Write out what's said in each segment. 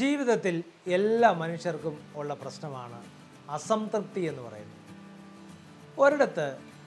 ജീവിതത്തിൽ എല്ലാ മനുഷ്യർക്കും ഉള്ള പ്രശ്നമാണ് അസംതൃപ്തി എന്ന് പറയുന്നത് ഒരിടത്ത്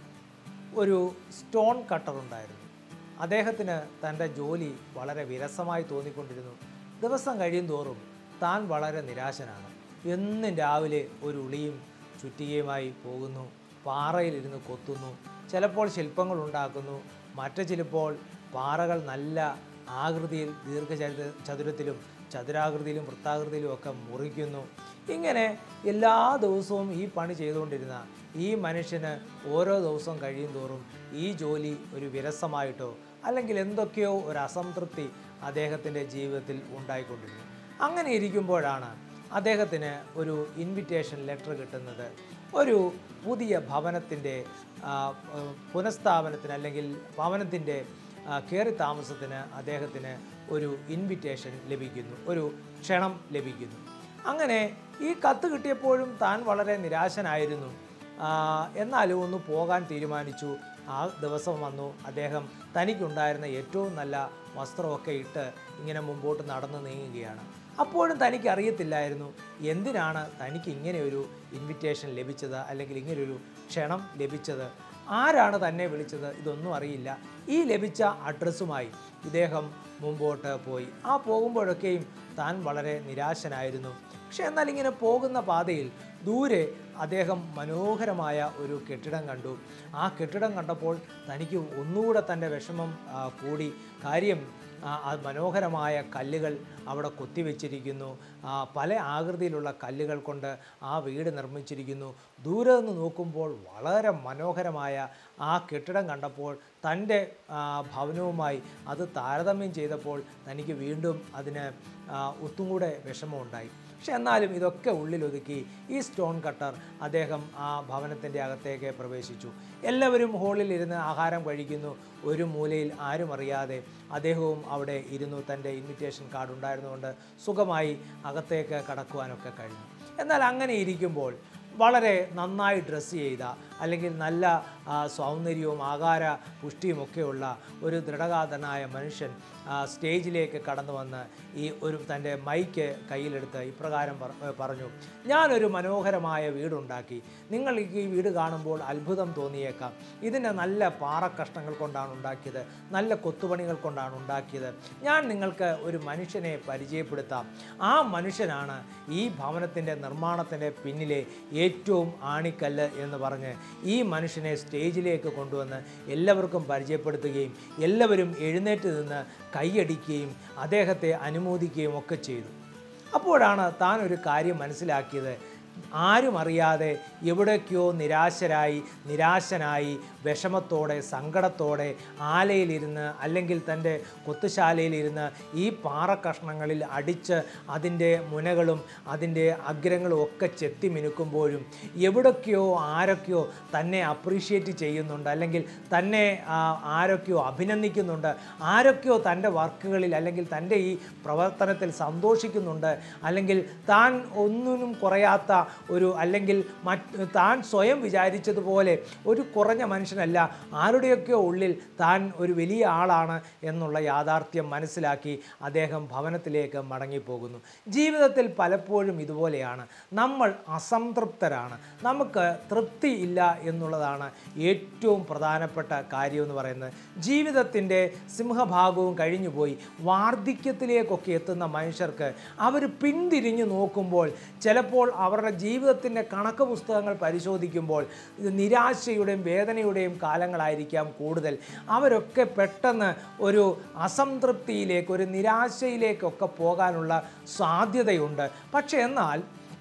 ഒരു സ്റ്റോൺ കട്ടർ ഉണ്ടായിരുന്നു അദ്ദേഹത്തിന് തൻ്റെ ജോലി വളരെ വിരസമായി തോന്നിക്കൊണ്ടിരുന്നു ദിവസം കഴിയും തോറും താൻ വളരെ നിരാശനാണ് എന്നും രാവിലെ ഒരു ഉളിയും ചുറ്റികയുമായി പോകുന്നു പാറയിലിരുന്ന് കൊത്തുന്നു ചിലപ്പോൾ ശില്പങ്ങൾ ഉണ്ടാക്കുന്നു മറ്റു ചിലപ്പോൾ പാറകൾ നല്ല ആകൃതിയിൽ ദീർഘചതുര ചതുരത്തിലും ചതുരാകൃതിയിലും വൃത്താകൃതിയിലും ഒക്കെ മുറിക്കുന്നു ഇങ്ങനെ എല്ലാ ദിവസവും ഈ പണി ചെയ്തുകൊണ്ടിരുന്ന ഈ മനുഷ്യന് ഓരോ ദിവസവും കഴിയും തോറും ഈ ജോലി ഒരു വിരസമായിട്ടോ അല്ലെങ്കിൽ എന്തൊക്കെയോ ഒരു അസംതൃപ്തി അദ്ദേഹത്തിൻ്റെ ജീവിതത്തിൽ ഉണ്ടായിക്കൊണ്ടിരുന്നു അങ്ങനെ ഇരിക്കുമ്പോഴാണ് അദ്ദേഹത്തിന് ഒരു ഇൻവിറ്റേഷൻ ലെറ്റർ കിട്ടുന്നത് ഒരു പുതിയ ഭവനത്തിൻ്റെ ആ, ആ, പുനഃസ്ഥാപനത്തിന് അല്ലെങ്കിൽ ഭവനത്തിൻ്റെ ആ, കയറി താമസത്തിന് അദ്ദേഹത്തിന് ഒരു ഇൻവിറ്റേഷൻ ലഭിക്കുന്നു ഒരു ക്ഷണം ലഭിക്കുന്നു അങ്ങനെ ഈ കത്ത് കിട്ടിയപ്പോഴും താൻ വളരെ നിരാശനായിരുന്നു ആ, എന്നാലും ഒന്ന് പോകാൻ തീരുമാനിച്ചു ആ ദിവസം വന്നു അദ്ദേഹം തനിക്കുണ്ടായിരുന്ന ഏറ്റവും നല്ല വസ്ത്രമൊക്കെ ഇട്ട് ഇങ്ങനെ മുമ്പോട്ട് നടന്നു നീങ്ങുകയാണ് അപ്പോഴും തനിക്ക് അറിയത്തില്ലായിരുന്നു എന്തിനാണ് തനിക്ക് ഇങ്ങനെ ഒരു ഇൻവിറ്റേഷൻ ലഭിച്ചത് അല്ലെങ്കിൽ ഇങ്ങനൊരു ക്ഷണം ലഭിച്ചത് ആരാണ് തന്നെ വിളിച്ചത് ഇതൊന്നും അറിയില്ല ഈ ലഭിച്ച അഡ്രസ്സുമായി ഇദ്ദേഹം മുമ്പോട്ട് പോയി ആ പോകുമ്പോഴൊക്കെയും താൻ വളരെ നിരാശനായിരുന്നു പക്ഷെ എന്നാൽ ഇങ്ങനെ പോകുന്ന പാതയിൽ ദൂരെ അദ്ദേഹം മനോഹരമായ ഒരു കെട്ടിടം കണ്ടു ആ കെട്ടിടം കണ്ടപ്പോൾ തനിക്ക് ഒന്നുകൂടെ തൻ്റെ വിഷമം ആ, കൂടി കാര്യം ആ, ആ മനോഹരമായ കല്ലുകൾ അവിടെ കൊത്തിവെച്ചിരിക്കുന്നു ആ, പല ആകൃതിയിലുള്ള കല്ലുകൾ കൊണ്ട് ആ വീട് നിർമ്മിച്ചിരിക്കുന്നു ദൂരെ നിന്ന് നോക്കുമ്പോൾ വളരെ മനോഹരമായ ആ കെട്ടിടം കണ്ടപ്പോൾ തൻ്റെ ആ, ഭവനവുമായി അത് താരതമ്യം ചെയ്തപ്പോൾ തനിക്ക് വീണ്ടും അതിന് ആ, ഒത്തും കൂടെ വിഷമമുണ്ടായി പക്ഷെ എന്നാലും ഇതൊക്കെ ഉള്ളിലൊതുക്കി ഈ സ്റ്റോൺ കട്ടർ അദ്ദേഹം ആ ഭവനത്തിൻ്റെ അകത്തേക്ക് പ്രവേശിച്ചു എല്ലാവരും ഹോളിൽ ഇരുന്ന് ആഹാരം കഴിക്കുന്നു ഒരു മൂലയിൽ ആരും അറിയാതെ അദ്ദേഹവും അവിടെ ഇരുന്നു തൻ്റെ ഇൻവിറ്റേഷൻ കാർഡ് ഉണ്ടായിരുന്നുകൊണ്ട് സുഖമായി അകത്തേക്ക് കടക്കുവാനൊക്കെ കഴിഞ്ഞു എന്നാൽ അങ്ങനെ ഇരിക്കുമ്പോൾ വളരെ നന്നായി ഡ്രസ്സ് ചെയ്ത അല്ലെങ്കിൽ നല്ല ആ, സൗന്ദര്യവും ആകാര പുഷ്ടിയുമൊക്കെയുള്ള ഒരു ദൃഢഗാതനായ മനുഷ്യൻ ആ, സ്റ്റേജിലേക്ക് കടന്നു വന്ന് ഈ ഒരു തൻ്റെ മൈക്ക് കയ്യിലെടുത്ത് ഇപ്രകാരം പറ- ഏ, പറഞ്ഞു ഞാനൊരു മനോഹരമായ വീടുണ്ടാക്കി നിങ്ങൾ ഈ വീട് കാണുമ്പോൾ അത്ഭുതം തോന്നിയേക്കാം ഇതിൻ്റെ നല്ല പാറക്കഷ്ണങ്ങൾ കൊണ്ടാണ് ഉണ്ടാക്കിയത് നല്ല കൊത്തുപണികൾ കൊണ്ടാണ് ഉണ്ടാക്കിയത് ഞാൻ നിങ്ങൾക്ക് ഒരു മനുഷ്യനെ പരിചയപ്പെടുത്താം ആ മനുഷ്യനാണ് ഈ ഭവനത്തിൻ്റെ നിർമ്മാണത്തിൻ്റെ പിന്നിലെ ഏറ്റവും ആണിക്കല്ല് എന്ന് പറഞ്ഞ് ഈ മനുഷ്യനെ സ്റ്റേജിലേക്ക് കൊണ്ടുവന്ന് എല്ലാവർക്കും പരിചയപ്പെടുത്തുകയും എല്ലാവരും എഴുന്നേറ്റ് നിന്ന് കൈയടിക്കുകയും അദ്ദേഹത്തെ അനുമോദിക്കുകയും ഒക്കെ ചെയ്തു അപ്പോഴാണ് താൻ ഒരു കാര്യം മനസ്സിലാക്കിയത് ആരും അറിയാതെ എവിടേക്കോ നിരാശരായി നിരാശനായി വിഷമത്തോടെ സങ്കടത്തോടെ ആലയിലിരുന്ന് അല്ലെങ്കിൽ തൻ്റെ കൊത്തുശാലയിലിരുന്ന് ഈ പാറക്കഷ്ണങ്ങളിൽ അടിച്ച് അതിൻ്റെ മുനകളും അതിൻ്റെ അഗ്രങ്ങളും ഒക്കെ ചെത്തി മിനുക്കുമ്പോഴും എവിടൊക്കെയോ ആരൊക്കെയോ തന്നെ അപ്രീഷിയേറ്റ് ചെയ്യുന്നുണ്ട് അല്ലെങ്കിൽ തന്നെ ആ, ആരൊക്കെയോ അഭിനന്ദിക്കുന്നുണ്ട് ആരൊക്കെയോ തൻ്റെ വർക്കുകളിൽ അല്ലെങ്കിൽ തൻ്റെ ഈ പ്രവർത്തനത്തിൽ സന്തോഷിക്കുന്നുണ്ട് അല്ലെങ്കിൽ താൻ ഒന്നിനും കുറയാത്ത ഒരു അല്ലെങ്കിൽ മറ്റ് താൻ സ്വയം വിചാരിച്ചതുപോലെ ഒരു കുറഞ്ഞ മനുഷ്യനല്ല ആരുടെയൊക്കെയോ ഉള്ളിൽ താൻ ഒരു വലിയ ആളാണ് എന്നുള്ള യാഥാർത്ഥ്യം മനസ്സിലാക്കി അദ്ദേഹം ഭവനത്തിലേക്ക് മടങ്ങിപ്പോകുന്നു ജീവിതത്തിൽ പലപ്പോഴും ഇതുപോലെയാണ് നമ്മൾ അസംതൃപ്തരാണ് നമുക്ക് തൃപ്തി ഇല്ല എന്നുള്ളതാണ് ഏറ്റവും പ്രധാനപ്പെട്ട കാര്യം എന്ന് പറയുന്നത് ജീവിതത്തിൻ്റെ സിംഹഭാഗവും കഴിഞ്ഞുപോയി വാർദ്ധക്യത്തിലേക്കൊക്കെ എത്തുന്ന മനുഷ്യർക്ക് അവർ പിന്തിരിഞ്ഞു നോക്കുമ്പോൾ ചിലപ്പോൾ അവരുടെ ജീവിതത്തിൻ്റെ കണക്ക് പുസ്തകങ്ങൾ പരിശോധിക്കുമ്പോൾ ഇത് നിരാശയുടെയും വേദനയുടെയും കാലങ്ങളായിരിക്കാം കൂടുതൽ അവരൊക്കെ പെട്ടെന്ന് ഒരു അസംതൃപ്തിയിലേക്ക് ഒരു നിരാശയിലേക്കൊക്കെ പോകാനുള്ള സാധ്യതയുണ്ട് പക്ഷേ എന്നാൽ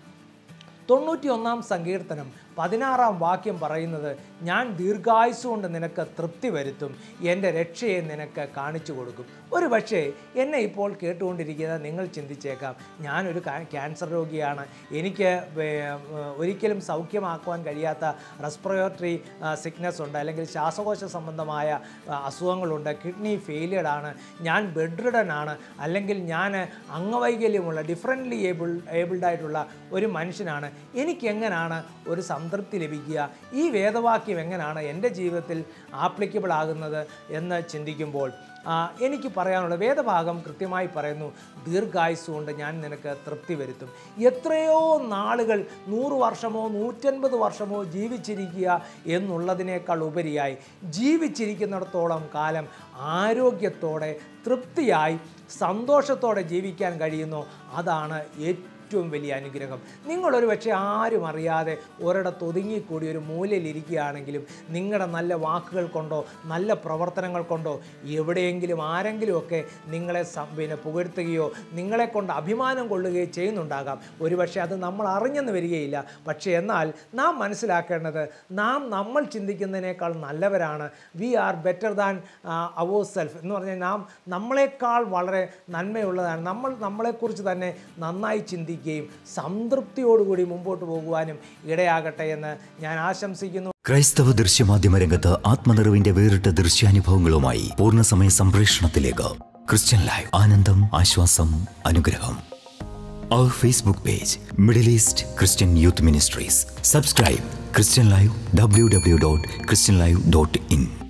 തൊണ്ണൂറ്റി ഒന്നാം സങ്കീർത്തനം പതിനാറാം വാക്യം പറയുന്നത് ഞാൻ ദീർഘായുസ് കൊണ്ട് നിനക്ക് തൃപ്തി വരുത്തും എൻ്റെ രക്ഷയെ നിനക്ക് കാണിച്ചു കൊടുക്കും ഒരു പക്ഷേ എന്നെ ഇപ്പോൾ കേട്ടുകൊണ്ടിരിക്കുന്ന നിങ്ങൾ ചിന്തിച്ചേക്കാം ഞാനൊരു കാ- ക്യാൻസർ രോഗിയാണ് എനിക്ക് വേ- ഏർ ഒരിക്കലും സൗഖ്യമാക്കുവാൻ കഴിയാത്ത റെസ്പിറേറ്ററി സിക്നസ് ഉണ്ട് അല്ലെങ്കിൽ ശ്വാസകോശ സംബന്ധമായ ആ, അസുഖങ്ങളുണ്ട് കിഡ്നി ഫെയിലിയർഡ് ആണ് ഞാൻ ബെഡ്രിഡൻ ആണ് അല്ലെങ്കിൽ ഞാൻ അംഗവൈകല്യമുള്ള ഡിഫറെൻ്റ്ലി ഏബിൾ ഏബിൾഡ് ആയിട്ടുള്ള ഒരു മനുഷ്യനാണ് എനിക്കെങ്ങനാണ് ഒരു സംതൃപ്തി ലഭിക്കുക ഈ വേദവാക്യം എങ്ങനെയാണ് എൻ്റെ ജീവിതത്തിൽ ആപ്ലിക്കബിൾ ആകുന്നത് എന്ന് ചിന്തിക്കുമ്പോൾ ആ, എനിക്ക് പറയാനുള്ള വേദഭാഗം കൃത്യമായി പറയുന്നു ദീർഘായുസ് കൊണ്ട് ഞാൻ നിനക്ക് തൃപ്തി വരുത്തും എത്രയോ നാളുകൾ നൂറ് വർഷമോ നൂറ്റൻപത് വർഷമോ ജീവിച്ചിരിക്കുക എന്നുള്ളതിനേക്കാൾ ഉപരിയായി ജീവിച്ചിരിക്കുന്നിടത്തോളം കാലം ആരോഗ്യത്തോടെ തൃപ്തിയായി സന്തോഷത്തോടെ ജീവിക്കാൻ കഴിയുന്നു അതാണ് ഏറ്റവും ഏറ്റവും വലിയ അനുഗ്രഹം നിങ്ങളൊരു പക്ഷേ ആരും അറിയാതെ ഒരിടത്ത് ഒതുങ്ങിക്കൂടി ഒരു മൂലയിലിരിക്കുകയാണെങ്കിലും നിങ്ങളുടെ നല്ല വാക്കുകൾ കൊണ്ടോ നല്ല പ്രവർത്തനങ്ങൾ കൊണ്ടോ എവിടെയെങ്കിലും ആരെങ്കിലുമൊക്കെ നിങ്ങളെ സം- പിന്നെ പുകഴ്ത്തുകയോ നിങ്ങളെ കൊണ്ട് അഭിമാനം കൊള്ളുകയോ ചെയ്യുന്നുണ്ടാകാം ഒരുപക്ഷെ അത് നമ്മൾ അറിഞ്ഞെന്ന് വരികയില്ല പക്ഷേ എന്നാൽ നാം മനസ്സിലാക്കേണ്ടത് നാം നമ്മൾ ചിന്തിക്കുന്നതിനേക്കാൾ നല്ലവരാണ് we are better than our self എന്ന് പറഞ്ഞാൽ നാം നമ്മളെക്കാൾ വളരെ നന്മയുള്ളതാണ് നമ്മൾ നമ്മളെക്കുറിച്ച് തന്നെ നന്നായി ചിന്തിക്കുകയും സംതൃപ്തിയോടുകൂടി മുമ്പോട്ട് പോകുവാനും ഇടയാകട്ടെ എന്ന് ഞാൻ ആശംസിക്കുന്നു ക്രൈസ്തവ ദൃശ്യമാധ്യമ രംഗത്ത് ആത്മനിറവിന്റെ വേറിട്ട ദൃശ്യാനുഭവങ്ങളുമായി പൂർണ്ണസമയ സംപ്രേഷണത്തിലേക്ക് ക്രിസ്ത്യൻ ലൈവ് ആനന്ദം ആശ്വാസം അനുഗ്രഹം our Facebook page Middle East Christian youth ministries subscribe Christian live W W dot Christian live dot in